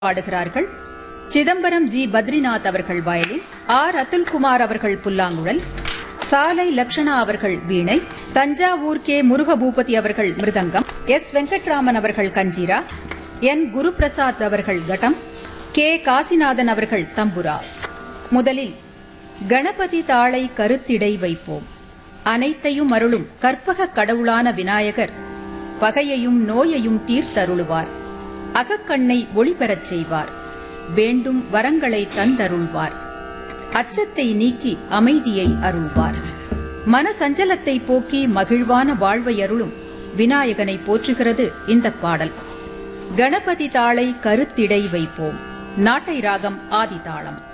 பாடுகிறார்கள் சிதம்பரம் ஜி பத்ரிநாத் அவர்கள் violin R Atul Kumar அவர்கள் புல்லாங்குழல் சாலை லக்ஷணா அவர்கள் வீணை தஞ்சாவூர் கே முருகபூபதி அவர்கள் மிருதங்கம் எஸ் வெங்கட்ராமன் அவர்கள் கஞ்சீரா என் குருபிரசாத் அவர்கள் கடம் கே காசிநாதன் அவர்கள் தம்புரா முதலில் கணபதி தாளை கருத்திடை வைப்போம் அனைத்தையும் அருளும் கற்பக கடவுளான விநாயகர் பகையையும் நோயையும் தீர்த்தருளுவார் அகக்கண்ணை ஒளிபெறச் செய்வார் வேண்டும் வரங்களை தந்தருள்வார் அச்சத்தை நீக்கி அமைதியை அருள்வார் மன சஞ்சலத்தை போக்கி மகிழ்வான வாழ்வை அருளும் விநாயகனை போற்றுகிறது இந்த பாடல் கணபதி தாளை கருத்திடை வைப்போம் நாட்டை ராகம் ஆதிதாளம்